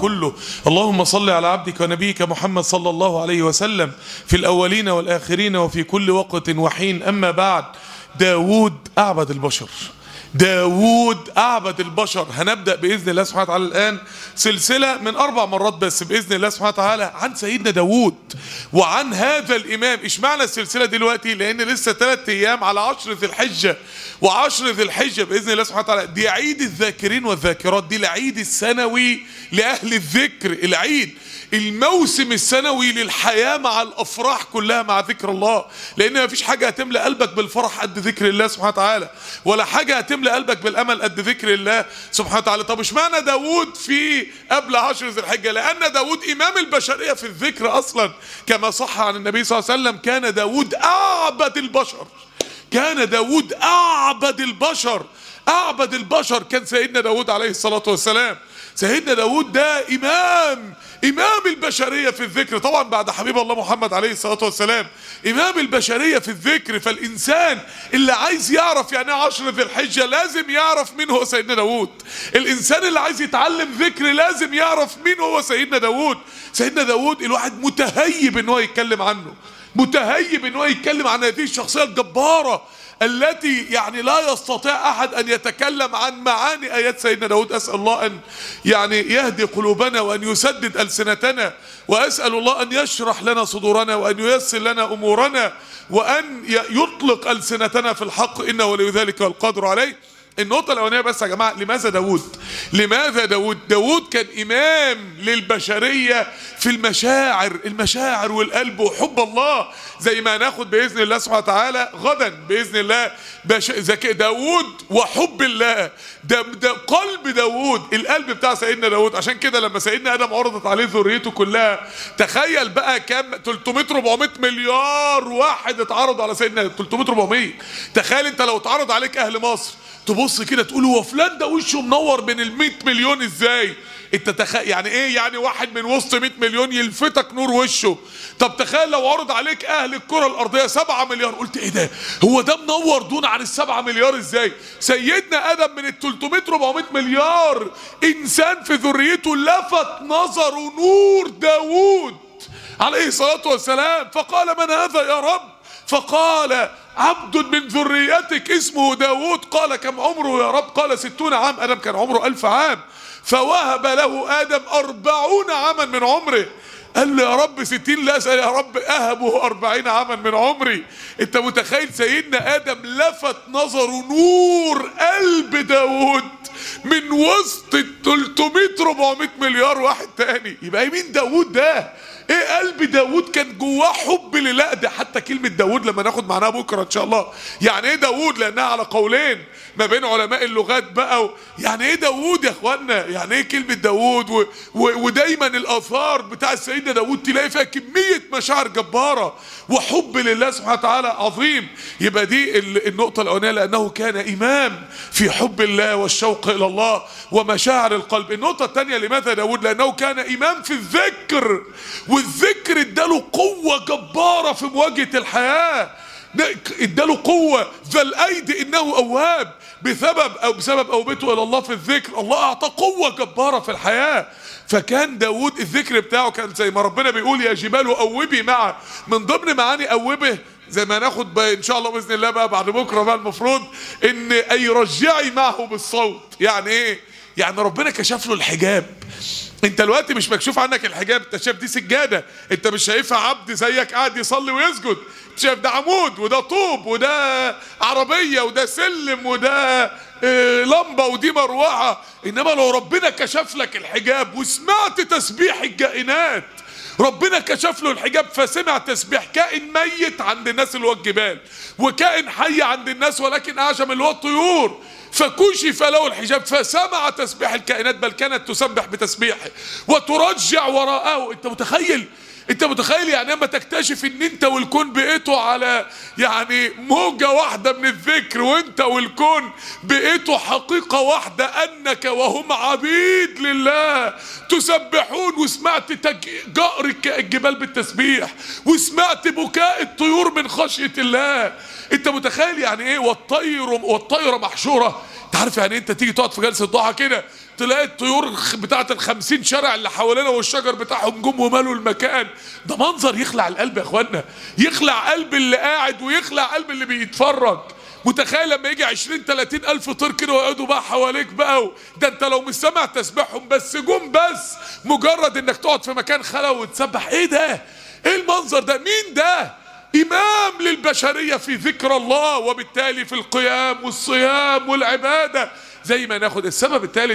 كله اللهم صل على عبدك ونبيك محمد صلى الله عليه وسلم في الأولين والآخرين وفي كل وقت وحين أما بعد داود أعبد البشر داود أعبد البشر هنبدأ بإذن الله سبحانه وتعالى الآن سلسلة من أربع مرات بس بإذن الله سبحانه وتعالى عن سيدنا داود وعن هذا الإمام إيش معنى السلسلة دلوقتي لأن لسه ثلاث أيام على عشر ذي الحجة وعشر ذي الحجة بإذن الله سبحانه وتعالى دي عيد الذاكرين والذاكرات دي العيد السنوي لأهل الذكر العيد الموسم السنوي للحياة مع الأفراح كلها مع ذكر الله لأن ما فيش حاجة هتملى قلبك بالفرح قد ذكر الله سبحانه وتعالى ولا حاجة هتملى قلبك بالأمل قد ذكر الله سبحانه وتعالى طب اشمعنى داود في قبل عشر ذي الحجة لأن داود إمام البشرية في الذكر أصلا كما صح عن النبي صلى الله عليه وسلم كان داود أعبد البشر كان داود أعبد البشر أعبد البشر كان سيدنا داود عليه الصلاة والسلام سيدنا داود ده إمام إمام البشرية في الذكر طبعا بعد حبيب الله محمد عليه الصلاة والسلام إمام البشرية في الذكر فالإنسان اللي عايز يعرف يعني عشر ذي الحجة لازم يعرف مين هو سيدنا داود الإنسان اللي عايز يتعلم ذكر لازم يعرف مين هو سيدنا داود سيدنا داود الواحد متهيب ان هو يتكلم عنه متهيب ان هو يتكلم عن هذه الشخصية الجبارة التي يعني لا يستطيع احد ان يتكلم عن معاني ايات سيدنا داود اسال الله ان يعني يهدي قلوبنا وان يسدد السنتنا واسال الله ان يشرح لنا صدورنا وان ييسر لنا امورنا وان يطلق السنتنا في الحق انه ولي ذلك والقدر عليه النقطة الأولانية بس يا جماعة لماذا داود لماذا داود داود كان إمام للبشرية في المشاعر المشاعر والقلب وحب الله زي ما ناخد بإذن الله سبحانه وتعالى غدا بإذن الله بش... ذكاء داود وحب الله ده, ده قلب داود القلب بتاع سيدنا داود عشان كده لما سيدنا آدم عرضت عليه ذريته كلها تخيل بقى كام 300 400 مليار واحد اتعرض على سيدنا 300 400 تخيل انت لو اتعرض عليك أهل مصر تبص كده تقول هو فلان ده وشه منور بين ال 100 مليون ازاي انت تخيل يعني ايه يعني واحد من وسط 100 مليون يلفتك نور وشه طب تخيل لو عرض عليك اهل الكره الارضيه 7 مليار قلت ايه ده هو ده منور دون عن ال 7 مليار ازاي سيدنا ادم من ال 300 400 مليار انسان في ذريته لفت نظره نور داوود عليه الصلاه والسلام فقال من هذا يا رب فقال عبد من ذريتك اسمه داود قال كم عمره يا رب قال ستون عام آدم كان عمره ألف عام فوهب له آدم أربعون عاما من عمره قال له يا رب ستين لا يا رب أهبه أربعين عاما من عمري انت متخيل سيدنا آدم لفت نظره نور قلب داود من وسط ال 300 400 مليار واحد تاني يبقى مين داود ده ايه قلب داود كان جواه حب لله ده حتى كلمة داود لما ناخد معناها بكرة ان شاء الله يعني ايه داود لانها على قولين ما بين علماء اللغات بقى و... يعني ايه داود يا اخوانا يعني ايه كلمة داود و... و... ودايما الاثار بتاع السيدة داود تلاقي فيها كمية مشاعر جبارة وحب لله سبحانه وتعالى عظيم يبقى دي النقطة الاولانية لانه كان امام في حب الله والشوق الى الله ومشاعر القلب النقطة الثانية لماذا داود لانه كان امام في الذكر والذكر اداله قوة جبارة في مواجهة الحياة اداله قوة ذا الايد انه اواب بسبب او بسبب اوبته الى الله في الذكر الله اعطى قوة جبارة في الحياة فكان داود الذكر بتاعه كان زي ما ربنا بيقول يا جبال اوبي معه من ضمن معاني اوبه زي ما ناخد ان شاء الله باذن الله بقى بعد بكره بقى المفروض ان اي رجعي معه بالصوت يعني ايه يعني ربنا كشف له الحجاب انت دلوقتي مش مكشوف عنك الحجاب انت شايف دي سجاده انت مش شايفها عبد زيك قاعد يصلي ويسجد انت شايف ده عمود وده طوب وده عربيه وده سلم وده اه لمبه ودي مروحه انما لو ربنا كشف لك الحجاب وسمعت تسبيح الكائنات ربنا كشف له الحجاب فسمع تسبيح كائن ميت عند الناس اللي هو الجبال وكائن حي عند الناس ولكن اعجم اللي هو الطيور فكشف له الحجاب فسمع تسبيح الكائنات بل كانت تسبح بتسبيحه وترجع وراءه انت متخيل انت متخيل يعني اما تكتشف ان انت والكون بقيتوا على يعني موجة واحدة من الذكر وانت والكون بقيتوا حقيقة واحدة انك وهم عبيد لله تسبحون وسمعت جأر الجبال بالتسبيح وسمعت بكاء الطيور من خشية الله انت متخيل يعني ايه والطير والطير محشورة انت عارف يعني انت تيجي تقعد في جلسه ضحى كده تلاقي الطيور بتاعه الخمسين شارع اللي حوالينا والشجر بتاعهم جم ومالوا المكان ده منظر يخلع القلب يا اخوانا يخلع قلب اللي قاعد ويخلع قلب اللي بيتفرج متخيل لما يجي 20 30 الف طير كده ويقعدوا بقى حواليك بقى و... ده انت لو مش سامع تسبيحهم بس جم بس مجرد انك تقعد في مكان خلا وتسبح ايه ده ايه المنظر ده مين ده إمام للبشرية في ذكر الله وبالتالي في القيام والصيام والعبادة زي ما ناخد السبب الثالث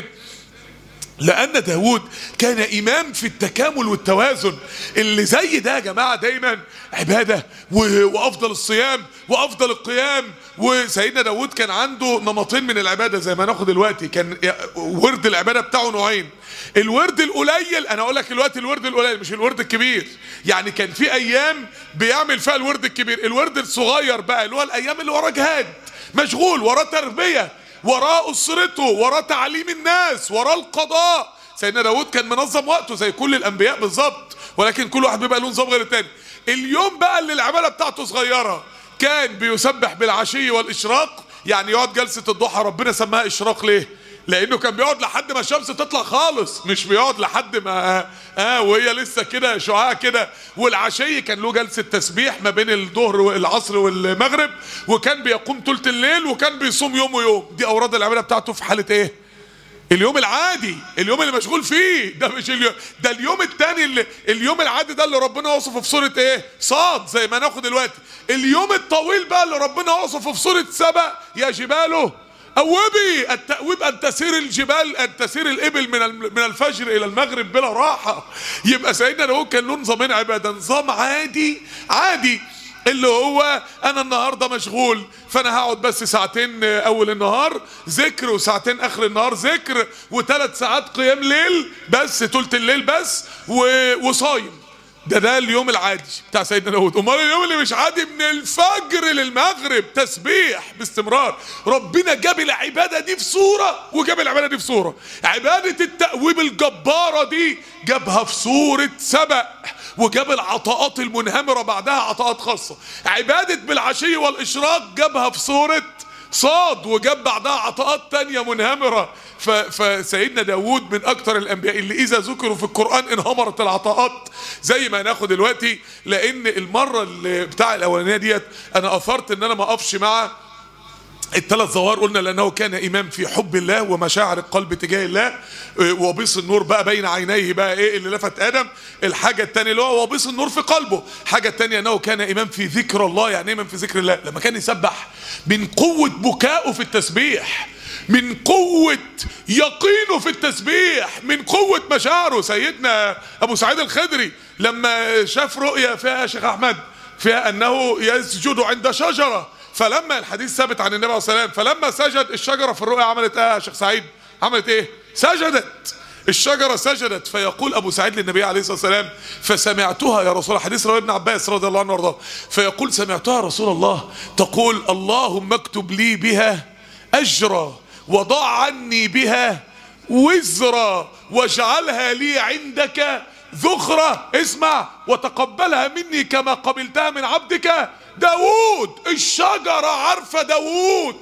لأن داود كان إمام في التكامل والتوازن اللي زي ده يا جماعة دايما عبادة و- وأفضل الصيام وأفضل القيام وسيدنا داود كان عنده نمطين من العبادة زي ما ناخد دلوقتي كان ورد العبادة بتاعه نوعين الورد القليل انا اقول لك دلوقتي الورد القليل مش الورد الكبير يعني كان في ايام بيعمل فيها الورد الكبير الورد الصغير بقى اللي هو الايام اللي وراه جهاد مشغول وراه تربيه وراه اسرته وراه تعليم الناس وراه القضاء سيدنا داود كان منظم وقته زي كل الانبياء بالظبط ولكن كل واحد بيبقى له نظام غير التاني اليوم بقى اللي العباده بتاعته صغيره كان بيسبح بالعشي والاشراق يعني يقعد جلسه الضحى ربنا سماها اشراق ليه لانه كان بيقعد لحد ما الشمس تطلع خالص مش بيقعد لحد ما اه وهي لسه كده شعاع كده والعشي كان له جلسه تسبيح ما بين الظهر والعصر والمغرب وكان بيقوم ثلث الليل وكان بيصوم يوم ويوم دي اوراد العباده بتاعته في حاله ايه اليوم العادي اليوم اللي مشغول فيه ده مش اليوم ده اليوم التاني اللي اليوم العادي ده اللي ربنا وصفه في سوره ايه صاد زي ما ناخد دلوقتي اليوم الطويل بقى اللي ربنا وصفه في سوره سبأ يا جباله أوبي التأويب أن تسير الجبال أن تسير الإبل من الم- من الفجر إلى المغرب بلا راحة يبقى سيدنا داود كان له نظامين عبادة نظام عادي عادي اللي هو انا النهارده مشغول فانا هقعد بس ساعتين اول النهار ذكر وساعتين اخر النهار ذكر وثلاث ساعات قيام ليل بس تلت الليل بس و- وصايم ده ده اليوم العادي بتاع سيدنا داود امال اليوم اللي مش عادي من الفجر للمغرب تسبيح باستمرار ربنا جاب العباده دي في صوره وجاب العباده دي في صوره عباده التأويب الجباره دي جابها في صوره سبأ وجاب العطاءات المنهمره بعدها عطاءات خاصه عباده بالعشي والاشراق جابها في صوره صاد وجاب بعدها عطاءات تانية منهمرة ف- فسيدنا داود من أكتر الأنبياء اللي إذا ذكروا في القرآن انهمرت العطاءات زي ما ناخد دلوقتي لأن المرة اللي بتاع الأولانية ديت أنا أثرت إن أنا ما أقفش مع الثلاث ظواهر قلنا لانه كان امام في حب الله ومشاعر القلب تجاه الله إيه، وبيص النور بقى بين عينيه بقى ايه اللي لفت ادم الحاجه الثانيه اللي هو وبيص النور في قلبه الحاجه الثانيه انه كان امام في ذكر الله يعني إيه امام في ذكر الله لما كان يسبح من قوه بكائه في التسبيح من قوة يقينه في التسبيح من قوة مشاعره سيدنا أبو سعيد الخدري لما شاف رؤيا فيها يا شيخ أحمد فيها أنه يسجد عند شجرة فلما الحديث ثابت عن النبي عليه الصلاه والسلام فلما سجد الشجره في الرؤيا عملت ايه يا شيخ سعيد عملت ايه سجدت الشجرة سجدت فيقول أبو سعيد للنبي عليه الصلاة والسلام فسمعتها يا رسول الله حديث رواه ابن عباس رضي الله عنه وارضاه فيقول سمعتها يا رسول الله تقول اللهم اكتب لي بها أجرا وضع عني بها وزرا واجعلها لي عندك ذخرة اسمع وتقبلها مني كما قبلتها من عبدك داوود الشجرة عارفة داوود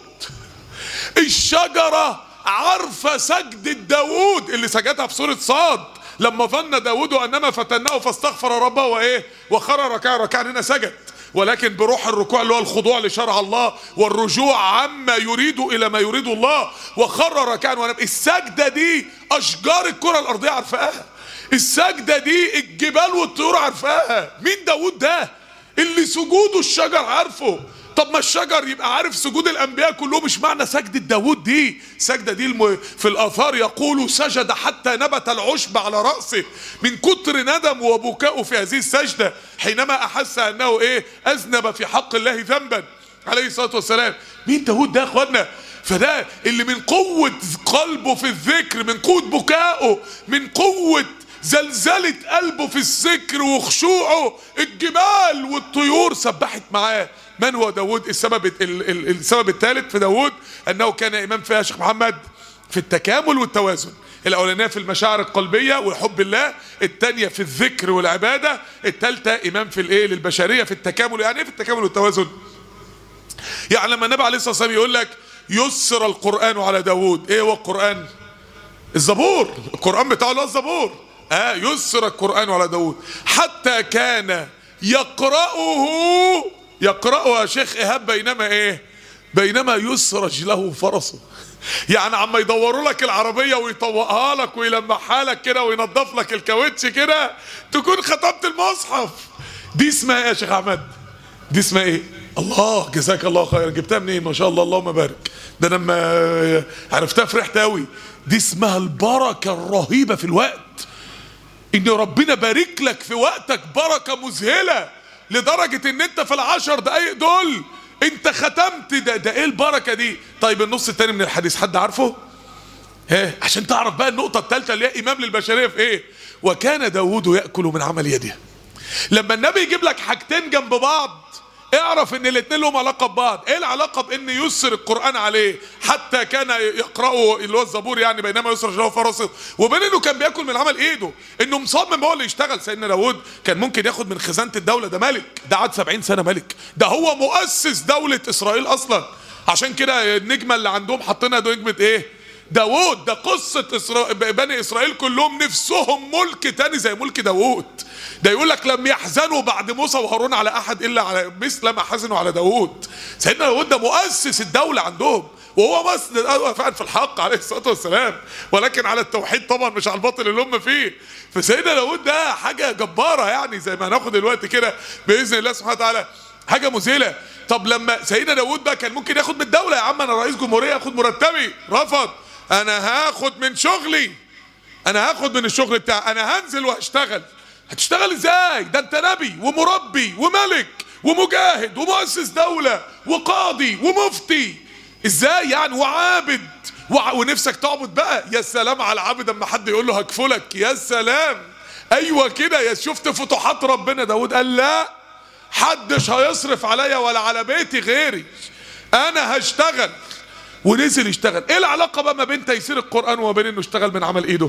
الشجرة عارفة سجدة داوود اللي سجدها في سورة صاد لما ظن داوود أنما فتناه فاستغفر ربه وإيه وخر ركع ركع هنا سجد ولكن بروح الركوع اللي هو الخضوع لشرع الله والرجوع عما يريد الى ما يريد الله وخر ركعا ونب السجده دي اشجار الكره الارضيه عارفاها السجده دي الجبال والطيور عارفاها مين داوود ده اللي سجوده الشجر عارفه طب ما الشجر يبقى عارف سجود الانبياء كلهم مش معنى سجدة داوود دي سجدة دي الم... في الاثار يقول سجد حتى نبت العشب على رأسه من كتر ندم وبكائه في هذه السجدة حينما احس انه ايه اذنب في حق الله ذنبا عليه الصلاة والسلام مين داوود ده يا اخوانا فده اللي من قوة قلبه في الذكر من قوة بكائه من قوة زلزلة قلبه في الذكر وخشوعه الجبال والطيور سبحت معاه من هو داود السبب ال- ال- السبب الثالث في داود انه كان امام فيها شيخ محمد في التكامل والتوازن الاولانيه في المشاعر القلبيه وحب الله الثانيه في الذكر والعباده الثالثه امام في الايه للبشريه في التكامل يعني ايه في التكامل والتوازن يعني لما النبي عليه الصلاه والسلام يقول لك يسر القرآن على داود ايه هو القرآن الزبور القرآن بتاعه اللي هو الزبور اه يسر القرآن على داود حتى كان يقرأه يقرأه يا شيخ إيهاب بينما ايه بينما يسرج له فرسه يعني عما يدوروا لك العربية ويطوقها لك ويلمعها لك كده وينظف لك الكاوتش كده تكون ختمت المصحف دي اسمها ايه يا شيخ احمد دي اسمها ايه الله جزاك الله خير جبتها منين ما شاء الله اللهم بارك ده انا لما عرفتها فرحت قوي دي اسمها البركه الرهيبه في الوقت ان ربنا بارك لك في وقتك بركه مذهله لدرجه ان انت في العشر دقايق دول انت ختمت ده ده ايه البركه دي طيب النص التاني من الحديث حد عارفه ها عشان تعرف بقى النقطه الثالثه اللي هي امام للبشريه في ايه وكان داوود ياكل من عمل يده لما النبي يجيب لك حاجتين جنب بعض اعرف ان الاثنين لهم علاقه ببعض ايه العلاقه بان يسر القران عليه حتى كان يقراه اللي هو الزبور يعني بينما يسرج له فرسه وبين انه كان بياكل من عمل ايده انه مصمم هو اللي يشتغل سيدنا داود كان ممكن ياخد من خزانه الدوله ده ملك ده قعد 70 سنه ملك ده هو مؤسس دوله اسرائيل اصلا عشان كده النجمه اللي عندهم حاطينها نجمه ايه داوود ده قصة إسرا... بني إسرائيل كلهم نفسهم ملك تاني زي ملك داوود ده يقول لك لم يحزنوا بعد موسى وهارون على أحد إلا على مثل ما حزنوا على داوود سيدنا داوود ده مؤسس الدولة عندهم وهو بس فعلا في الحق عليه الصلاة والسلام ولكن على التوحيد طبعا مش على الباطل اللي هم فيه فسيدنا داوود ده حاجة جبارة يعني زي ما هناخد دلوقتي كده بإذن الله سبحانه وتعالى حاجة مذهلة طب لما سيدنا داوود بقى كان ممكن ياخد من الدولة يا عم أنا رئيس جمهورية أخد مرتبي رفض انا هاخد من شغلي انا هاخد من الشغل بتاعي انا هنزل وهشتغل هتشتغل ازاي ده انت نبي ومربي وملك ومجاهد ومؤسس دولة وقاضي ومفتي ازاي يعني وعابد وع... ونفسك تعبد بقى يا سلام على العبد اما حد يقول له هكفلك يا سلام ايوه كده يا شفت فتوحات ربنا داود قال لا حدش هيصرف عليا ولا على بيتي غيري انا هشتغل ونزل يشتغل ايه العلاقه بقى ما بين تيسير القران وما بين انه اشتغل من عمل ايده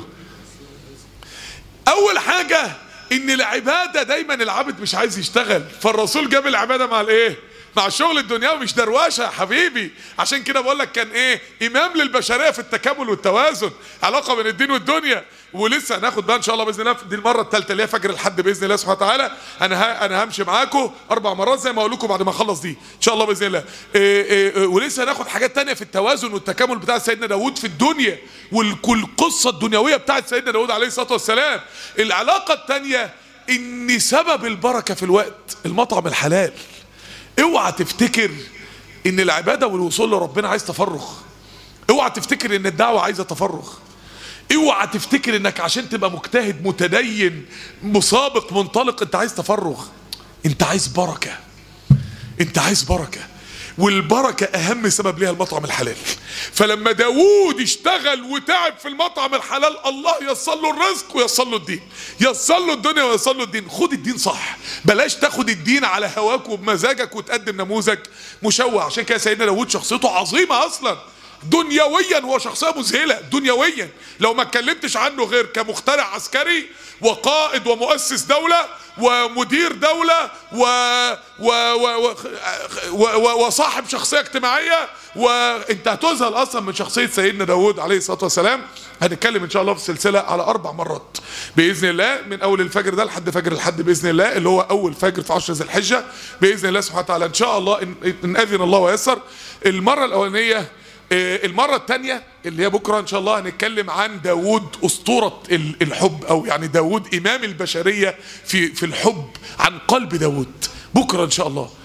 اول حاجه ان العباده دايما العبد مش عايز يشتغل فالرسول جاب العباده مع الايه مع الشغل الدنيوي مش دروشه يا حبيبي عشان كده بقول لك كان ايه امام للبشريه في التكامل والتوازن علاقه بين الدين والدنيا ولسه هناخد بقى ان شاء الله باذن الله دي المره الثالثه اللي هي فجر الحد باذن الله سبحانه وتعالى انا ها انا همشي معاكم اربع مرات زي ما اقول لكم بعد ما اخلص دي ان شاء الله باذن الله إيه إيه ولسه هناخد حاجات تانية في التوازن والتكامل بتاع سيدنا داوود في الدنيا والقصه الدنيويه بتاعت سيدنا داوود عليه الصلاه والسلام العلاقه الثانيه ان سبب البركه في الوقت المطعم الحلال اوعى تفتكر ان العباده والوصول لربنا عايز تفرغ اوعى تفتكر ان الدعوه عايزه تفرغ اوعى تفتكر انك عشان تبقى مجتهد متدين مسابق منطلق انت عايز تفرغ انت عايز بركه انت عايز بركه والبركة أهم سبب ليها المطعم الحلال فلما داوود اشتغل وتعب في المطعم الحلال الله يصل له الرزق ويصل له الدين يصل له الدنيا ويصل له الدين خد الدين صح بلاش تاخد الدين على هواك وبمزاجك وتقدم نموذج مشوه عشان كده سيدنا داوود شخصيته عظيمة أصلا دنيويا هو شخصيه مذهله دنيويا لو ما اتكلمتش عنه غير كمخترع عسكري وقائد ومؤسس دوله ومدير دوله و و و و و وصاحب شخصيه اجتماعيه وانت هتذهل اصلا من شخصيه سيدنا داود عليه الصلاه والسلام هنتكلم ان شاء الله في السلسله على اربع مرات باذن الله من اول الفجر ده لحد فجر الحد باذن الله اللي هو اول فجر في 10 ذي الحجه باذن الله سبحانه وتعالى ان شاء الله ان, إن اذن الله ويسر المره الاولانيه المرة الثانية اللي هي بكرة إن شاء الله هنتكلم عن داوود أسطورة الحب أو يعني داوود إمام البشرية في في الحب عن قلب داوود بكرة إن شاء الله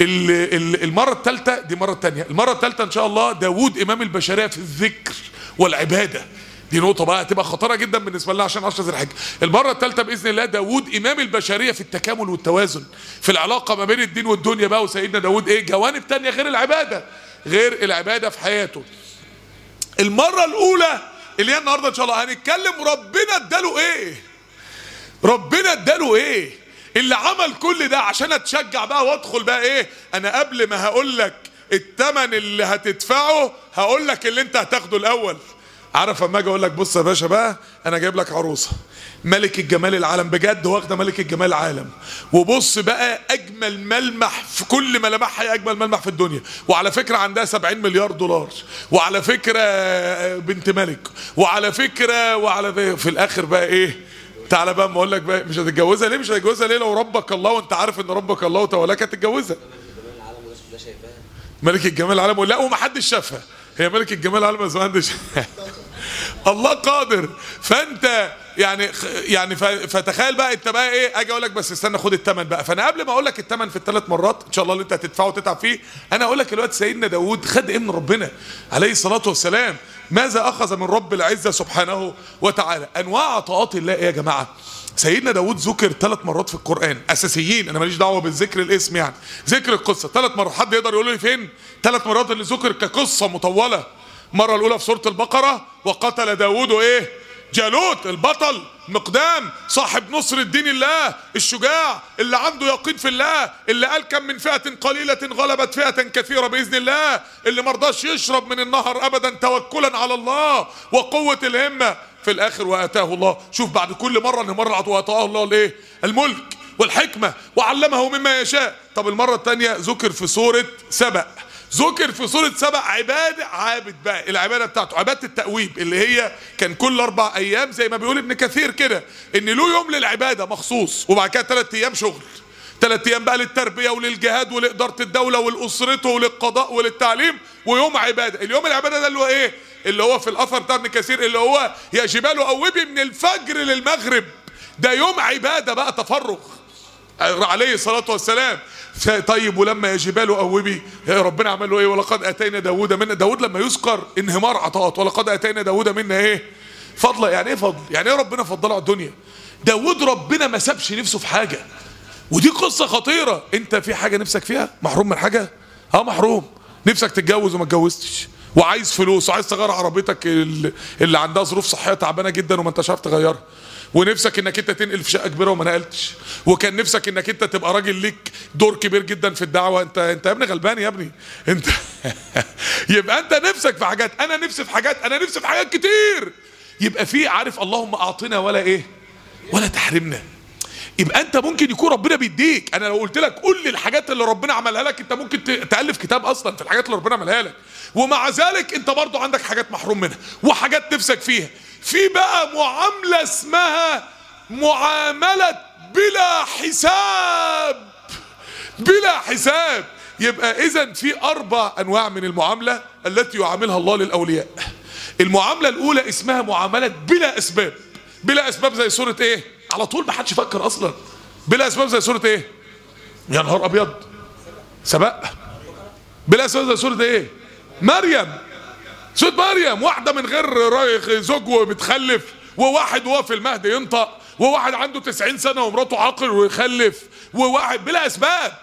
المرة الثالثة دي مرة تانية المرة الثالثة إن شاء الله داوود إمام البشرية في الذكر والعبادة دي نقطة بقى هتبقى خطيرة جدا بالنسبة لنا عشان 10 ذي الحجة. المرة الثالثة بإذن الله داوود إمام البشرية في التكامل والتوازن في العلاقة ما بين الدين والدنيا بقى وسيدنا داوود إيه جوانب تانية غير العبادة غير العبادة في حياته. المرة الأولى اللي هي النهاردة إن شاء الله هنتكلم ربنا اداله إيه؟ ربنا اداله إيه؟ اللي عمل كل ده عشان اتشجع بقى وادخل بقى ايه انا قبل ما هقول لك الثمن اللي هتدفعه هقول لك اللي انت هتاخده الاول عارف اما اجي اقول لك بص يا باشا بقى انا جايب لك عروسه ملك الجمال العالم بجد واخده ملك الجمال العالم وبص بقى اجمل ملمح في كل ملامحها هي اجمل ملمح في الدنيا وعلى فكره عندها 70 مليار دولار وعلى فكره بنت ملك وعلى فكره وعلى في الاخر بقى ايه تعالى بقى ما اقول لك بقى مش هتتجوزها ليه مش هتتجوزها ليه لو ربك الله وانت عارف ان ربك الله وتولاك هتتجوزها ملك الجمال العالم لا ومحدش شافها هي ملك الجمال العالم بس ما حدش الله قادر فانت يعني يعني فتخيل بقى انت بقى ايه اجي اقول لك بس استنى خد الثمن بقى فانا قبل ما اقول لك الثمن في الثلاث مرات ان شاء الله اللي انت هتدفعه وتتعب فيه انا اقول لك الوقت سيدنا داوود خد ايه من ربنا عليه الصلاه والسلام ماذا اخذ من رب العزه سبحانه وتعالى انواع عطاءات الله ايه يا جماعه سيدنا داود ذكر ثلاث مرات في القرآن أساسيين أنا ماليش دعوة بالذكر الاسم يعني ذكر القصة ثلاث مرات حد يقدر يقول لي فين ثلاث مرات اللي ذكر كقصة مطولة المرة الأولى في سورة البقرة وقتل داود إيه جالوت البطل مقدام صاحب نصر الدين الله الشجاع اللي عنده يقين في الله اللي قال كم من فئة قليلة غلبت فئة كثيرة بإذن الله اللي مرضاش يشرب من النهر أبدا توكلا على الله وقوة الهمة في الآخر وآتاه الله شوف بعد كل مرة إن مرة العطوة وآتاه الله الإيه الملك والحكمة وعلمه مما يشاء طب المرة الثانية ذكر في سورة سبأ ذكر في سورة سبع عبادة عابد بقى العبادة بتاعته عبادة التأويب اللي هي كان كل أربع أيام زي ما بيقول ابن كثير كده إن له يوم للعبادة مخصوص وبعد كده ثلاث أيام شغل ثلاث أيام بقى للتربية وللجهاد ولإدارة الدولة ولأسرته وللقضاء وللتعليم ويوم عبادة اليوم العبادة ده اللي هو إيه اللي هو في الأثر بتاع ابن كثير اللي هو يا جبال أوبي من الفجر للمغرب ده يوم عبادة بقى تفرغ عليه الصلاة والسلام طيب ولما يا جبال أوبي يا ربنا عمل له ايه ولقد اتينا داوود منا داوود لما يذكر انهمار عطاءات ولقد اتينا داوود منا ايه فضلا يعني ايه فضل يعني ايه ربنا فضله على الدنيا داوود ربنا ما سابش نفسه في حاجه ودي قصه خطيره انت في حاجه نفسك فيها محروم من حاجه اه محروم نفسك تتجوز وما اتجوزتش وعايز فلوس وعايز تغير عربيتك اللي عندها ظروف صحيه تعبانه جدا وما انتش عارف تغيرها ونفسك انك انت تنقل في شقه كبيره وما نقلتش وكان نفسك انك انت تبقى راجل ليك دور كبير جدا في الدعوه انت انت يا ابني غلبان يا ابني انت يبقى انت نفسك في حاجات انا نفسي في حاجات انا نفسي في حاجات كتير يبقى في عارف اللهم اعطنا ولا ايه ولا تحرمنا يبقى انت ممكن يكون ربنا بيديك انا لو قلت لك قول لي الحاجات اللي ربنا عملها لك انت ممكن تالف كتاب اصلا في الحاجات اللي ربنا عملها لك ومع ذلك انت برضو عندك حاجات محروم منها وحاجات نفسك فيها في بقى معاملة اسمها معاملة بلا حساب بلا حساب يبقى اذا في اربع انواع من المعاملة التي يعاملها الله للاولياء المعاملة الاولى اسمها معاملة بلا اسباب بلا اسباب زي سورة ايه على طول ما حدش يفكر اصلا بلا اسباب زي سورة ايه يا نهار ابيض سبق بلا اسباب زي سورة ايه مريم سورة مريم واحدة من غير رايح زوج وبتخلف وواحد وهو في المهد ينطق وواحد عنده 90 سنة ومراته عاقل ويخلف وواحد بلا أسباب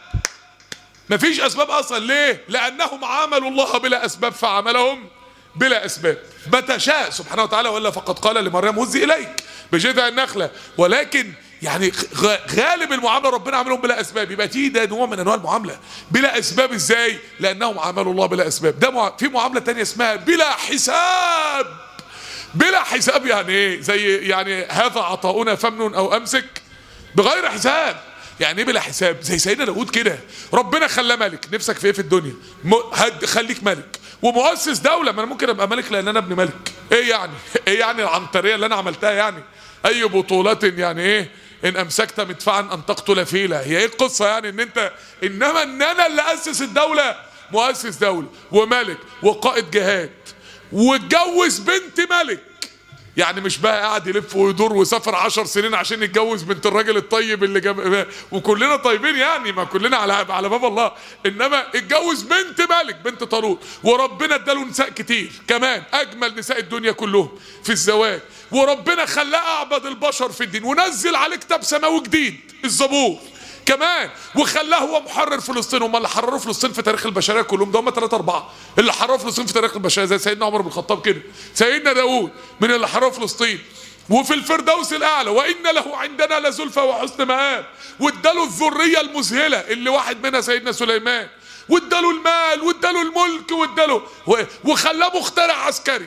مفيش أسباب أصلا ليه؟ لأنهم عاملوا الله بلا أسباب فعملهم بلا أسباب متى شاء سبحانه وتعالى وإلا فقد قال لمريم هزي إليك بجذع النخلة ولكن يعني غالب المعامله ربنا عاملهم بلا اسباب يبقى دي ده نوع من انواع المعامله بلا اسباب ازاي لانهم عملوا الله بلا اسباب ده مع... في معامله تانية اسمها بلا حساب بلا حساب يعني ايه زي يعني هذا عطاؤنا فمن او امسك بغير حساب يعني ايه بلا حساب زي سيدنا داود كده ربنا خلاه ملك نفسك في ايه في الدنيا م... هد... خليك ملك ومؤسس دولة ما انا ممكن ابقى ملك لان انا ابن ملك ايه يعني ايه يعني العنترية اللي انا عملتها يعني اي بطولات يعني ايه ان امسكت مدفعا ان تقتل فيلا هي ايه القصه يعني ان انت انما ان انا اللي اسس الدوله مؤسس دوله وملك وقائد جهاد واتجوز بنت ملك يعني مش بقى قاعد يلف ويدور وسافر عشر سنين عشان يتجوز بنت الراجل الطيب اللي جاب وكلنا طيبين يعني ما كلنا على على باب الله انما اتجوز بنت ملك بنت طالوت وربنا اداله نساء كتير كمان اجمل نساء الدنيا كلهم في الزواج وربنا خلاه اعبد البشر في الدين ونزل عليه كتاب سماوي جديد الزبور كمان وخلاه هو محرر فلسطين هم اللي حرروا فلسطين في تاريخ البشريه كلهم ده هم ثلاثة أربعة اللي حرروا فلسطين في تاريخ البشريه زي سيدنا عمر بن الخطاب كده سيدنا داوود من اللي حرروا فلسطين وفي الفردوس الاعلى وان له عندنا لزلفى وحسن مآب واداله الذريه المذهله اللي واحد منها سيدنا سليمان واداله المال واداله الملك واداله وخلاه مخترع عسكري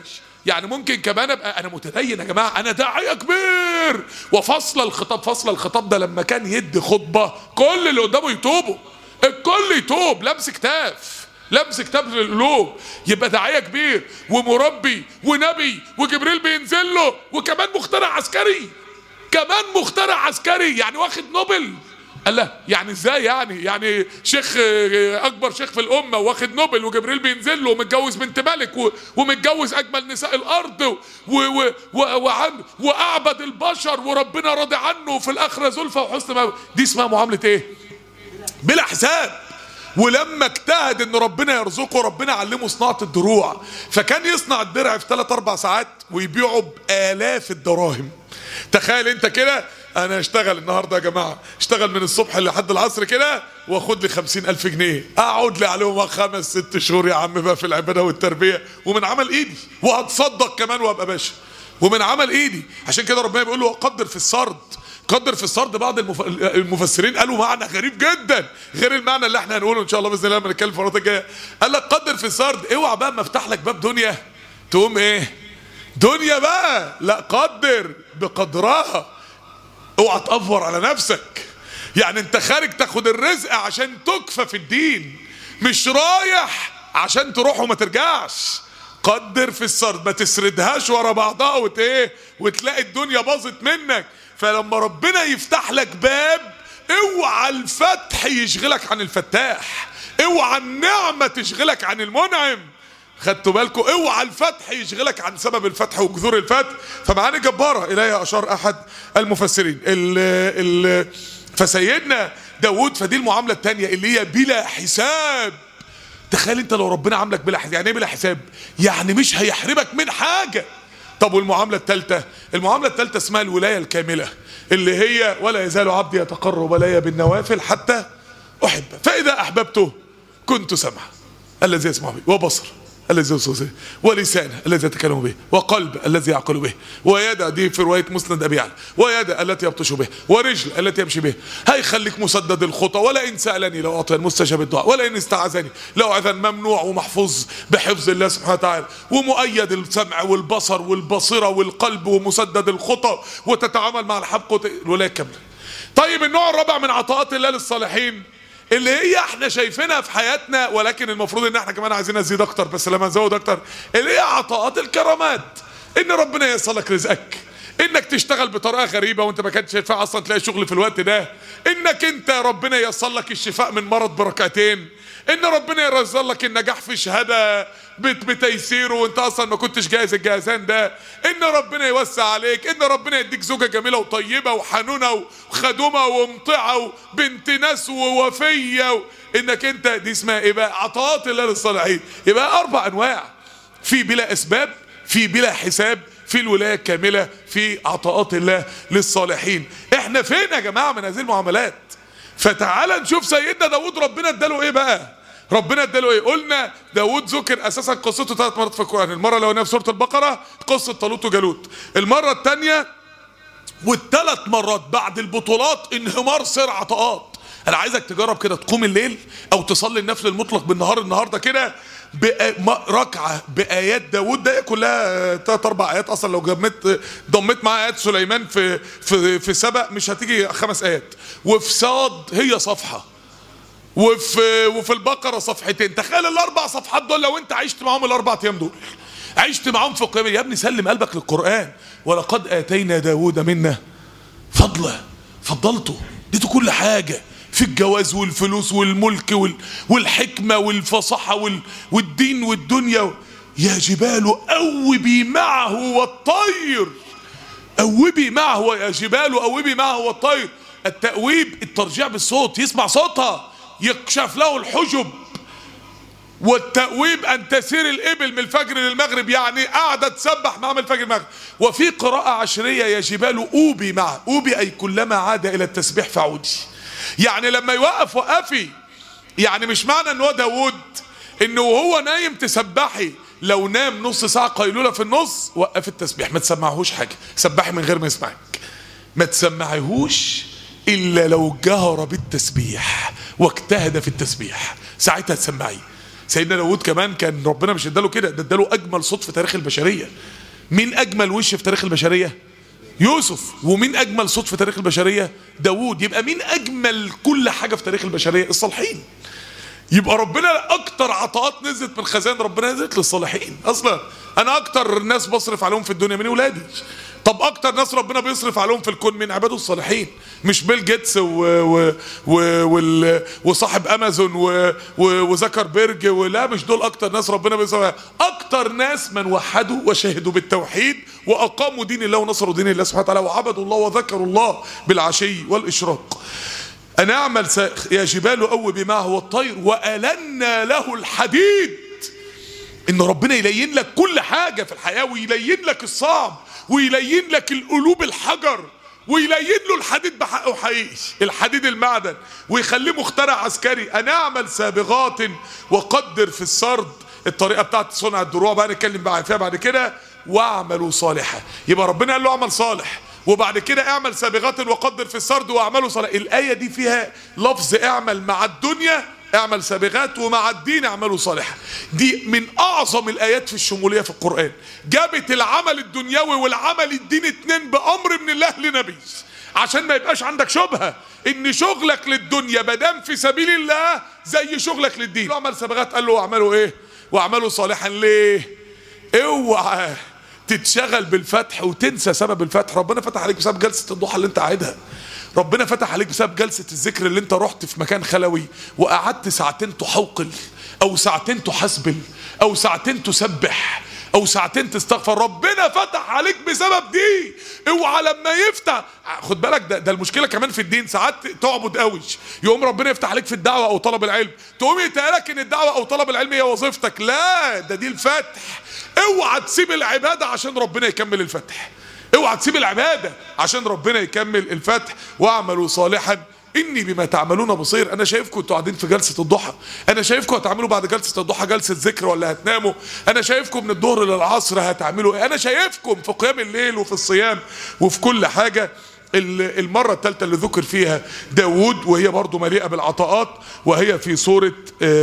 يعني ممكن كمان ابقى انا متدين يا جماعه انا داعيه كبير وفصل الخطاب فصل الخطاب ده لما كان يدي خطبه كل اللي قدامه يتوبوا الكل يتوب لمس كتاف لمس كتاب للقلوب يبقى داعيه كبير ومربي ونبي وجبريل بينزل له وكمان مخترع عسكري كمان مخترع عسكري يعني واخد نوبل قال لا يعني ازاي يعني يعني شيخ آه، اكبر شيخ في الامه واخد نوبل وجبريل بينزل له ومتجوز بنت ملك و- ومتجوز اجمل نساء الارض و و و وعن واعبد البشر وربنا راضي عنه في الاخره زلفى وحسن مآب. دي اسمها معامله ايه بلا حساب ولما اجتهد ان ربنا يرزقه ربنا علمه صناعه الدروع فكان يصنع الدرع في 3 4 ساعات ويبيعه بالاف الدراهم تخيل انت كده انا اشتغل النهارده يا جماعه اشتغل من الصبح لحد العصر كده واخد لي خمسين الف جنيه اقعد لي عليهم خمس ست شهور يا عم بقى في العباده والتربيه ومن عمل ايدي وهتصدق كمان وابقى باشا ومن عمل ايدي عشان كده ربنا بيقول له قدر في السرد قدر في السرد بعض المف... المفسرين قالوا معنى غريب جدا غير المعنى اللي احنا هنقوله ان شاء الله باذن الله لما نتكلم في المرات الجايه قال لك قدر في السرد اوعى بقى ما افتح لك باب دنيا تقوم ايه دنيا بقى لا قدر بقدرها اوعى تأفور على نفسك يعني انت خارج تاخد الرزق عشان تكفى في الدين مش رايح عشان تروح وما ترجعش قدر في السرد ما تسردهاش ورا بعضها وت ايه وتلاقي الدنيا باظت منك فلما ربنا يفتح لك باب اوعى الفتح يشغلك عن الفتاح اوعى النعمة تشغلك عن المنعم خدتوا بالكم اوعى الفتح يشغلك عن سبب الفتح وجذور الفتح فمعاني جبارة إليها أشار أحد المفسرين ال ال فسيدنا داود فدي المعاملة التانية اللي هي بلا حساب تخيل انت لو ربنا عاملك بلا حساب يعني ايه بلا حساب يعني مش هيحرمك من حاجة طب والمعاملة الثالثة المعاملة الثالثة اسمها الولاية الكاملة اللي هي ولا يزال عبدي يتقرب الي بالنوافل حتى احبه فاذا احببته كنت سمعه الذي يسمع به وبصر الذي يبصر به ولسانه الذي يتكلم به وقلب الذي يعقل به ويد دي في روايه مسند ابي يعلى ويد التي يبطش به ورجل التي يمشي به هيخليك مسدد الخطى ولا ان سالني لو اعطي المستجاب الدعاء ولا ان استعاذني لو اذن ممنوع ومحفوظ بحفظ الله سبحانه وتعالى ومؤيد السمع والبصر والبصيره والقلب ومسدد الخطى وتتعامل مع الحق وت... الولايه الكامله طيب النوع الرابع من عطاءات الله للصالحين اللي هي احنا شايفينها في حياتنا ولكن المفروض ان احنا كمان عايزين نزيد اكتر بس لما نزود اكتر اللي هي عطاءات الكرامات ان ربنا ييسر لك رزقك انك تشتغل بطريقه غريبه وانت ما كانش ينفع اصلا تلاقي شغل في الوقت ده انك انت ربنا ييسر لك الشفاء من مرض بركعتين ان ربنا ييسر لك النجاح في شهاده بت- بتيسيره وانت اصلا ما كنتش جاهز الجهازان ده ان ربنا يوسع عليك ان ربنا يديك زوجه جميله وطيبه وحنونه وخدومه ومطيعه وبنت ناس ووفيه و... انك انت دي اسمها ايه بقى عطاءات الله للصالحين يبقى اربع انواع في بلا اسباب في بلا حساب في الولايه الكامله في عطاءات الله للصالحين احنا فين يا جماعه من هذه المعاملات فتعال نشوف سيدنا داود ربنا اداله ايه بقى ربنا اداله ايه قلنا داود ذكر اساسا قصته ثلاث مرات في القران المره الاولانيه في سوره البقره قصه طالوت وجالوت المره الثانيه والثلاث مرات بعد البطولات انهمار سر عطاءات انا عايزك تجرب كده تقوم الليل او تصلي النفل المطلق بالنهار النهارده كده بآ- ما- ركعه بايات داوود ده كلها ثلاث اربع ايات اصلا لو جمت ضميت معاها ايات سليمان في في في سبق مش هتيجي خمس ايات وفي صاد هي صفحه وفي وفي البقره صفحتين تخيل الاربع صفحات دول لو انت عشت معاهم الاربع ايام دول عشت معاهم في القيامه يا ابني سلم قلبك للقران ولقد اتينا داود منا فضلا فضلته اديته كل حاجه في الجواز والفلوس والملك وال والحكمه والفصاحه وال والدين والدنيا يا جبال اوبي معه والطير أوبي معه يا جبال أوبي معه والطير التأويب الترجيع بالصوت يسمع صوتها يكشف له الحجب والتأويب أن تسير الإبل من الفجر للمغرب يعني قاعدة تسبح معاه من الفجر للمغرب وفي قراءة عشرية يا جبال أوبي معه أوبي أي كلما عاد إلى التسبيح فعودي يعني لما يوقف وقفي يعني مش معنى ان هو داوود انه وهو نايم تسبحي لو نام نص ساعة قيلولة في النص وقف التسبيح ما تسمعهوش حاجة سبحي من غير ما يسمعك ما تسمعيهوش الا لو جهر بالتسبيح واجتهد في التسبيح ساعتها تسمعيه سيدنا داود كمان كان ربنا مش اداله كده ده اداله اجمل صوت في تاريخ البشريه مين اجمل وش في تاريخ البشريه يوسف ومين اجمل صوت في تاريخ البشريه داود يبقى مين اجمل كل حاجه في تاريخ البشريه الصالحين يبقى ربنا اكتر عطاءات نزلت من خزائن ربنا نزلت للصالحين اصلا انا اكتر ناس بصرف عليهم في الدنيا من ولادي طب اكتر ناس ربنا بيصرف عليهم في الكون من عباده الصالحين مش بيل جيتس و و و وال وصاحب امازون و و وزكربيرج ولا مش دول اكتر ناس ربنا بيصرف اكتر ناس من وحدوا وشهدوا بالتوحيد واقاموا دين الله ونصروا دين الله سبحانه وتعالى وعبدوا الله وذكروا الله بالعشي والاشراق أنا أعمل يا جبال أوبي معه والطير وألنا له الحديد إن ربنا يلين لك كل حاجة في الحياة ويلين لك الصعب ويلين لك القلوب الحجر ويلين له الحديد بحقه حقيقي الحديد المعدن ويخليه مخترع عسكري أنا أعمل سابغات وقدر في السرد الطريقة بتاعت صنع الدروع بقى نتكلم بقى فيها بعد كده واعملوا صالحا يبقى ربنا قال له اعمل صالح وبعد كده اعمل سابغات وقدر في السرد واعملوا صالح الآية دي فيها لفظ اعمل مع الدنيا اعمل سابغات ومع الدين اعملوا صالحا دي من اعظم الايات في الشمولية في القرآن جابت العمل الدنيوي والعمل الديني اتنين بامر من الله لنبي عشان ما يبقاش عندك شبهة ان شغلك للدنيا مادام في سبيل الله زي شغلك للدين اعمل سابغات قال له اعملوا ايه واعملوا صالحا ليه اوعى تتشغل بالفتح وتنسى سبب الفتح ربنا فتح عليك بسبب جلسة الضحى اللي انت قاعدها ربنا فتح عليك بسبب جلسة الذكر اللي انت رحت في مكان خلوي وقعدت ساعتين تحوقل او ساعتين تحسبل او ساعتين تسبح او ساعتين تستغفر ربنا فتح عليك بسبب دي اوعى لما يفتح خد بالك ده, ده المشكله كمان في الدين ساعات تعبد قوي يقوم ربنا يفتح عليك في الدعوه او طلب العلم تقوم يتهيألك ان الدعوه او طلب العلم هي وظيفتك لا ده دي الفتح اوعى تسيب العباده عشان ربنا يكمل الفتح اوعى تسيب العباده عشان ربنا يكمل الفتح واعملوا صالحا اني بما تعملون بصير انا شايفكم انتوا قاعدين في جلسه الضحى انا شايفكم هتعملوا بعد جلسه الضحى جلسه ذكر ولا هتناموا انا شايفكم من الظهر للعصر هتعملوا ايه انا شايفكم في قيام الليل وفي الصيام وفي كل حاجه المرة الثالثة اللي ذكر فيها داود وهي برضو مليئة بالعطاءات وهي في سورة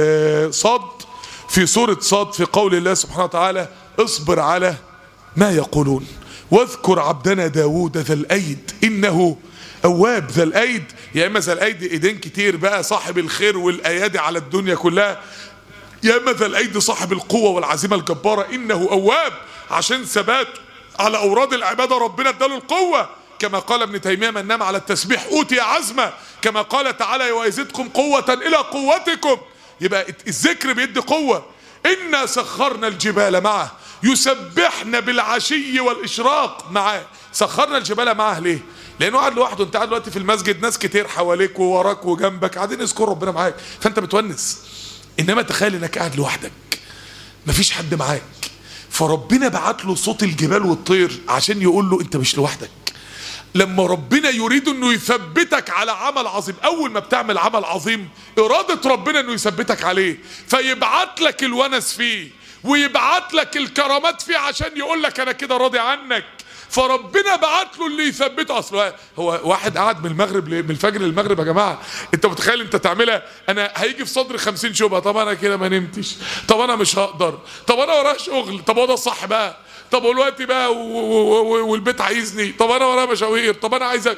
صاد في سورة صاد في قول الله سبحانه وتعالى اصبر على ما يقولون واذكر عبدنا داود ذا الأيد إنه أواب ذا الأيد يا إما ذا الأيد إيدين كتير بقى صاحب الخير والأيادي على الدنيا كلها يا إما ذا الأيد صاحب القوة والعزيمة الجبارة إنه أواب عشان ثبات على أوراد العبادة ربنا اداله القوة كما قال ابن تيمية من نام على التسبيح أوتي عزمة كما قال تعالى ويزدكم قوة إلى قوتكم يبقى الذكر بيدي قوة إنا سخرنا الجبال معه يسبحنا بالعشي والإشراق معاه سخرنا الجبال معاه ليه لانه قاعد لوحده انت قاعد دلوقتي في المسجد ناس كتير حواليك ووراك وجنبك قاعدين يذكروا ربنا معاك فانت بتونس انما تخيل انك قاعد لوحدك مفيش حد معاك فربنا بعت له صوت الجبال والطير عشان يقول له انت مش لوحدك لما ربنا يريد انه يثبتك على عمل عظيم اول ما بتعمل عمل عظيم ارادة ربنا انه يثبتك عليه فيبعت لك الونس فيه ويبعت لك الكرامات فيه عشان يقول لك انا كده راضي عنك فربنا بعت له اللي يثبته اصل هو واحد قعد من المغرب من الفجر للمغرب يا جماعه انت متخيل انت تعملها انا هيجي في صدري 50 شبهه طب انا كده ما نمتش طب انا مش هقدر طب انا ورايا شغل طب هو ده الصح بقى طب والوقت بقى والبيت عايزني طب انا ورايا مشاوير طب انا عايز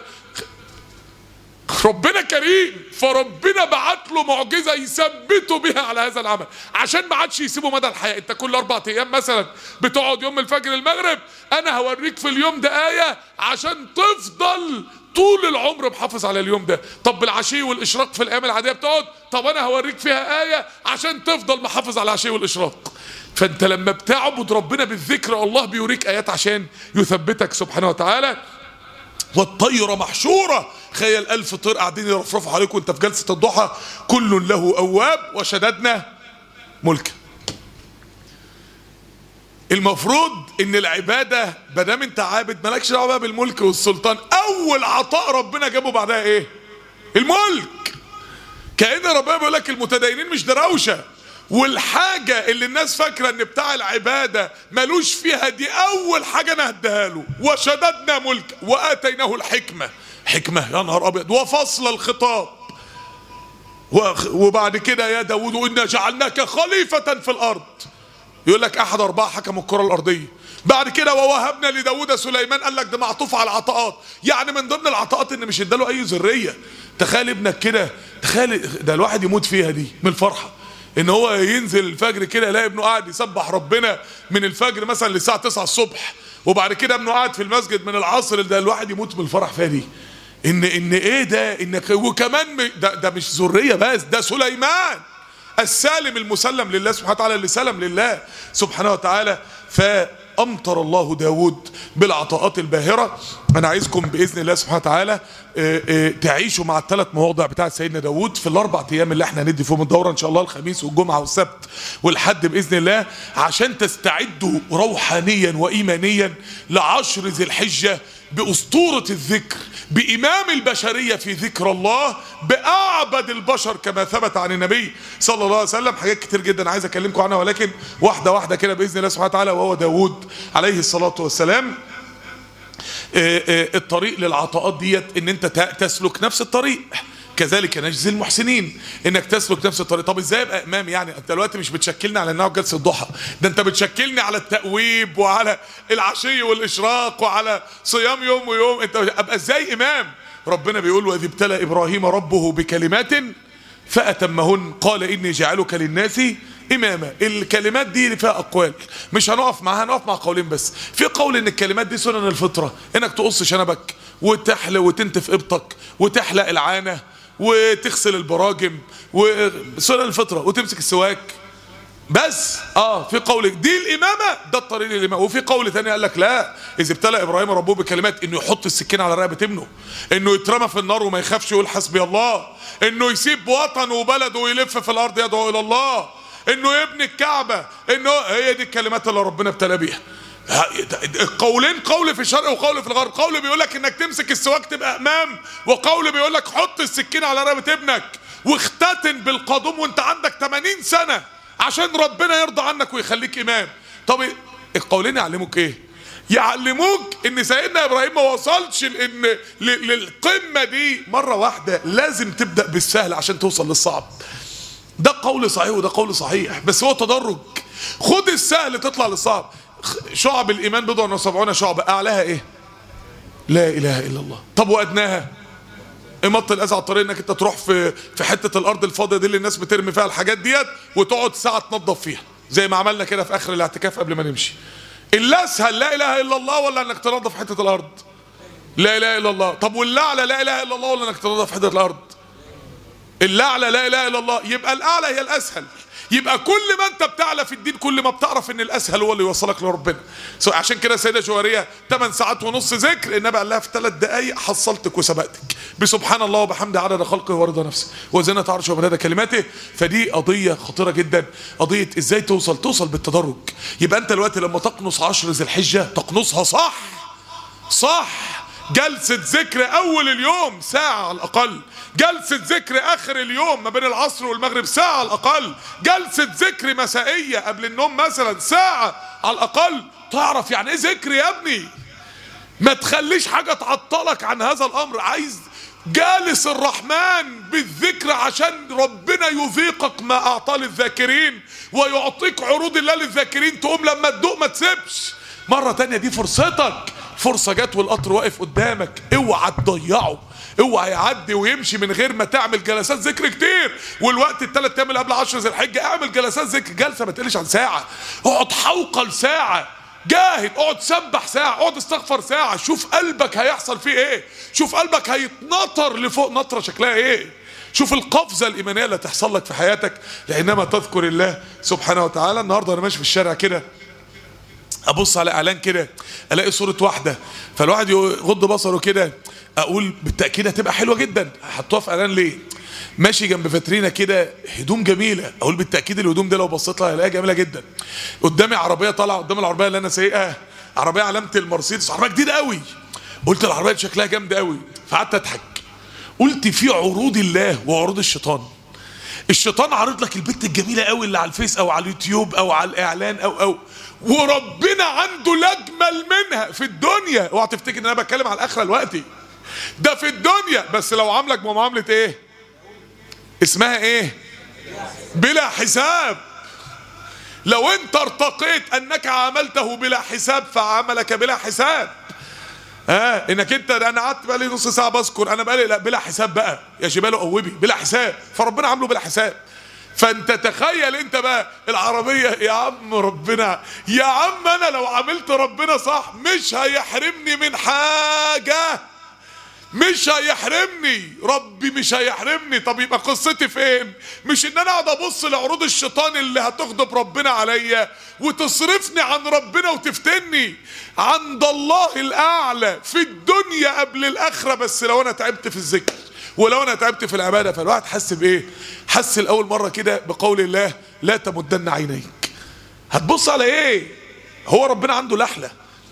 ربنا كريم فربنا بعت له معجزه يثبته بها على هذا العمل عشان ما عادش يسيبه مدى الحياه انت كل اربع ايام مثلا بتقعد يوم الفجر المغرب انا هوريك في اليوم ده ايه عشان تفضل طول العمر محافظ على اليوم ده طب بالعشي والاشراق في الايام العاديه بتقعد طب انا هوريك فيها ايه عشان تفضل محافظ على العشي والاشراق فانت لما بتعبد ربنا بالذكر الله بيوريك ايات عشان يثبتك سبحانه وتعالى والطير محشورة خيل ألف طير قاعدين يرفرفوا عليك وانت في جلسة الضحى كل له أواب وشددنا ملكا المفروض ان العبادة مادام انت عابد مالكش دعوه بقى بالملك والسلطان اول عطاء ربنا جابه بعدها ايه الملك كأن ربنا بيقول لك المتدينين مش دراوشه والحاجة اللي الناس فاكرة ان بتاع العبادة ملوش فيها دي اول حاجة انا هديها له وشددنا ملك واتيناه الحكمة حكمة يا نهار ابيض وفصل الخطاب وخ- وبعد كده يا داود إنا جعلناك خليفة في الأرض يقول لك أحد أربعة حكموا الكرة الأرضية بعد كده ووهبنا لداود سليمان قال لك ده معطوف على العطاءات يعني من ضمن العطاءات ان مش اداله اي ذريه تخيل ابنك كده تخيل ده الواحد يموت فيها دي من الفرحه ان هو ينزل الفجر كده يلاقي ابنه قاعد يسبح ربنا من الفجر مثلا للساعه 9 الصبح وبعد كده ابنه قاعد في المسجد من العصر ده الواحد يموت من الفرح فيها دي ان ان ايه ده انك وكمان م- ده, ده مش ذريه بس ده سليمان السالم المسلم لله سبحانه وتعالى اللي سلم لله سبحانه وتعالى فأمطر الله داود بالعطاءات الباهرة أنا عايزكم بإذن الله سبحانه وتعالى آه، آه، تعيشوا مع الثلاث مواضع بتاعة سيدنا داود في الأربع أيام اللي احنا هندي فيهم الدورة إن شاء الله الخميس والجمعة والسبت والحد بإذن الله عشان تستعدوا روحانيا وإيمانيا لعشر ذي الحجة بأسطورة الذكر بإمام البشرية في ذكر الله بأعبد البشر كما ثبت عن النبي صلى الله عليه وسلم حاجات كتير جدا عايز أكلمكم عنها ولكن واحدة واحدة كده بإذن الله سبحانه وتعالى وهو داود عليه الصلاة والسلام آه، آه، الطريق للعطاءات ديت ان انت ت- تسلك نفس الطريق كذلك نجزي المحسنين انك تسلك نفس الطريق طب ازاي ابقى امام يعني انت دلوقتي مش بتشكلني على انها جلسه الضحى ده انت بتشكلني على التأويب وعلى العشي والاشراق وعلى صيام يوم ويوم انت ابقى ازاي امام ربنا بيقول واذ ابتلى ابراهيم ربه بكلمات فأتمهن قال إني جعلك للناس إماما الكلمات دي اللي فيها أقوال مش هنقف معاها هنقف مع قولين بس في قول إن الكلمات دي سنن الفطرة إنك تقص شنبك وتحلق وتنتف إبطك وتحلق العانة وتغسل البراجم وسنن الفطرة وتمسك السواك بس اه في قول دي الامامه ده الطريق للامامه وفي قول تاني قال لك لا اذا ابتلى ابراهيم ربه بكلمات انه يحط السكين على رقبه ابنه انه يترمى في النار وما يخافش يقول حسبي الله انه يسيب وطنه وبلده ويلف في الارض يدعو الى الله انه يبني الكعبه انه هي دي الكلمات اللي ربنا ابتلى بيها القولين قول في الشرق وقول في الغرب قول بيقول لك انك تمسك السواك تبقى امام وقول بيقول لك حط السكين على رقبه ابنك واختتن بالقادوم وانت عندك 80 سنه عشان ربنا يرضى عنك ويخليك امام طب القولين يعلموك ايه يعلموك ان سيدنا ابراهيم ما وصلش لان ل- للقمه دي مره واحده لازم تبدا بالسهل عشان توصل للصعب ده قول صحيح وده قول صحيح بس هو تدرج خد السهل تطلع للصعب خ- شعب الايمان بضع وسبعون شعبة اعلاها ايه لا اله الا الله طب وادناها امط الاذى على الطريق انك انت تروح في في حته الارض الفاضيه دي اللي الناس بترمي فيها الحاجات ديت وتقعد ساعه تنظف فيها زي ما عملنا كده في اخر الاعتكاف قبل ما نمشي اللي اسهل لا اله الا الله ولا انك تنظف حته الارض لا اله الا الله طب والاعلى لا اله الا الله ولا انك تنظف حته الارض الاعلى لا اله الا الله يبقى الاعلى هي الاسهل يبقى كل ما انت بتعلى في الدين كل ما بتعرف ان الاسهل هو اللي يوصلك لربنا سو- عشان كده السيده جواريه 8 ساعات ونص ذكر النبي قال لها في ثلاث دقائق حصلتك وسبقتك بسبحان الله وبحمده عدد خلقه ورضا نفسه وزنة عرشه ومداد كلماته فدي قضيه خطيره جدا قضيه ازاي توصل توصل بالتدرج يبقى انت دلوقتي لما تقنص عشر ذي الحجه تقنصها صح صح جلسة ذكر أول اليوم ساعة على الأقل جلسة ذكر آخر اليوم ما بين العصر والمغرب ساعة على الأقل جلسة ذكر مسائية قبل النوم مثلا ساعة على الأقل تعرف يعني إيه ذكر يا ابني ما تخليش حاجة تعطلك عن هذا الأمر عايز جالس الرحمن بالذكر عشان ربنا يذيقك ما أعطاه للذاكرين ويعطيك عروض الله للذاكرين تقوم لما تدوق ما تسيبش مرة تانية دي فرصتك فرصة جت والقطر واقف قدامك اوعى تضيعه اوعى يعدي ويمشي من غير ما تعمل جلسات ذكر كتير والوقت الثلاث ايام اللي قبل 10 ذي الحجه اعمل جلسات ذكر جلسه ما تقلش عن ساعه اقعد حوقل ساعه جاهد اقعد سبح ساعة اقعد استغفر ساعة شوف قلبك هيحصل فيه ايه شوف قلبك هيتنطر لفوق نطرة شكلها ايه شوف القفزة الإيمانية اللي هتحصل لك في حياتك لأنما تذكر الله سبحانه وتعالى النهاردة أنا ماشي في الشارع كده ابص على اعلان كده الاقي صوره واحده فالواحد يغض بصره كده اقول بالتاكيد هتبقى حلوه جدا حطوها في اعلان ليه ماشي جنب فاترينا كده هدوم جميله اقول بالتاكيد الهدوم دي لو بصيت لها هلاقيها جميله جدا قدامي عربيه طالعه قدام العربيه اللي انا سايقها عربيه علامه المرسيدس عربيه جديده قوي قلت العربيه دي شكلها جامده قوي فقعدت اضحك قلت في عروض الله وعروض الشيطان الشيطان عارض لك البت الجميله قوي اللي على الفيس او على اليوتيوب او على الاعلان او او وربنا عنده الاجمل منها في الدنيا اوعى تفتكر ان انا بتكلم على الاخره دلوقتي ده في الدنيا بس لو عاملك بمعامله ايه اسمها ايه بلا حساب لو انت ارتقيت انك عملته بلا حساب فعملك بلا حساب اه انك انت انا قعدت بقى لي نص ساعه بذكر انا بقى لي لا بلا حساب بقى يا جبال قوبي بلا حساب فربنا عامله بلا حساب فانت تخيل انت بقى العربيه يا عم ربنا يا عم انا لو عملت ربنا صح مش هيحرمني من حاجه مش هيحرمني ربي مش هيحرمني طب يبقى قصتي فين مش ان انا اقعد ابص لعروض الشيطان اللي هتغضب ربنا عليا وتصرفني عن ربنا وتفتني عند الله الاعلى في الدنيا قبل الاخره بس لو انا تعبت في الذكر ولو انا تعبت في العباده فالواحد حس بايه حس لاول مره كده بقول الله لا تمدن عينيك هتبص على ايه هو ربنا عنده لحله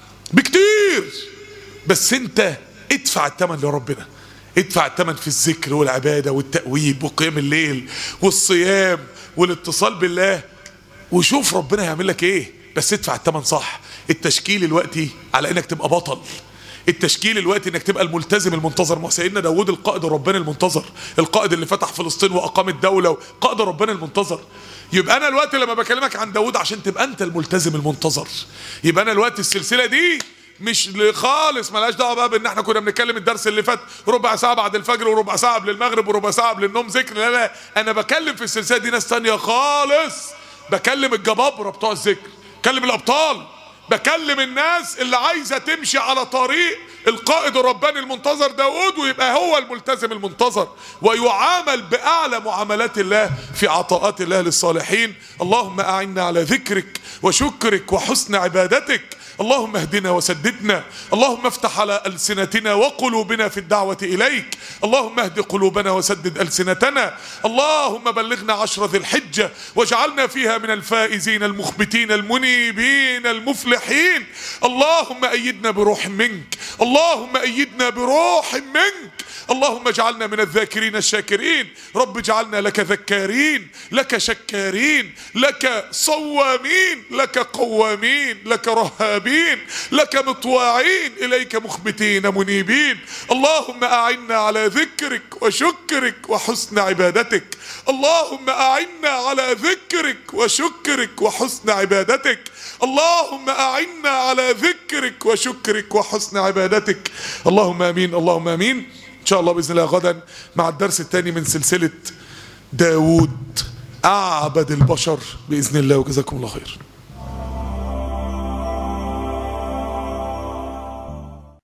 بكتير بس انت ادفع الثمن لربنا ادفع الثمن في الذكر والعبادة والتأويب وقيام الليل والصيام والاتصال بالله وشوف ربنا هيعمل لك ايه بس ادفع الثمن صح التشكيل الوقتي على انك تبقى بطل التشكيل الوقت انك تبقى الملتزم المنتظر ما سيدنا داود القائد الرباني المنتظر القائد اللي فتح فلسطين واقام الدوله قائد الرباني المنتظر يبقى انا الوقت لما بكلمك عن داود عشان تبقى انت الملتزم المنتظر يبقى انا الوقت السلسله دي مش خالص ملهاش دعوه بقى بان احنا كنا بنتكلم الدرس اللي فات ربع ساعه بعد الفجر وربع ساعه قبل المغرب وربع ساعه قبل النوم ذكر لا لا انا بكلم في السلسله دي ناس تانية خالص بكلم الجبابره بتوع الذكر بكلم الابطال بكلم الناس اللي عايزه تمشي على طريق القائد الرباني المنتظر داود ويبقى هو الملتزم المنتظر ويعامل باعلى معاملات الله في عطاءات الله للصالحين اللهم اعنا على ذكرك وشكرك وحسن عبادتك اللهم اهدنا وسددنا اللهم افتح على ألسنتنا وقلوبنا في الدعوة إليك اللهم اهد قلوبنا وسدد ألسنتنا اللهم بلغنا عشر ذي الحجة واجعلنا فيها من الفائزين المخبتين المنيبين المفلحين اللهم أيدنا بروح منك اللهم أيدنا بروح منك اللهم اجعلنا من الذاكرين الشاكرين رب اجعلنا لك ذكارين لك شكارين لك صوامين لك قوامين لك رهابين لك مطواعين اليك مخبتين منيبين اللهم اعنا على ذكرك وشكرك وحسن عبادتك اللهم اعنا على ذكرك وشكرك وحسن عبادتك اللهم اعنا على ذكرك وشكرك وحسن عبادتك اللهم امين اللهم امين ان شاء الله باذن الله غدا مع الدرس الثاني من سلسله داوود اعبد البشر باذن الله وجزاكم الله خير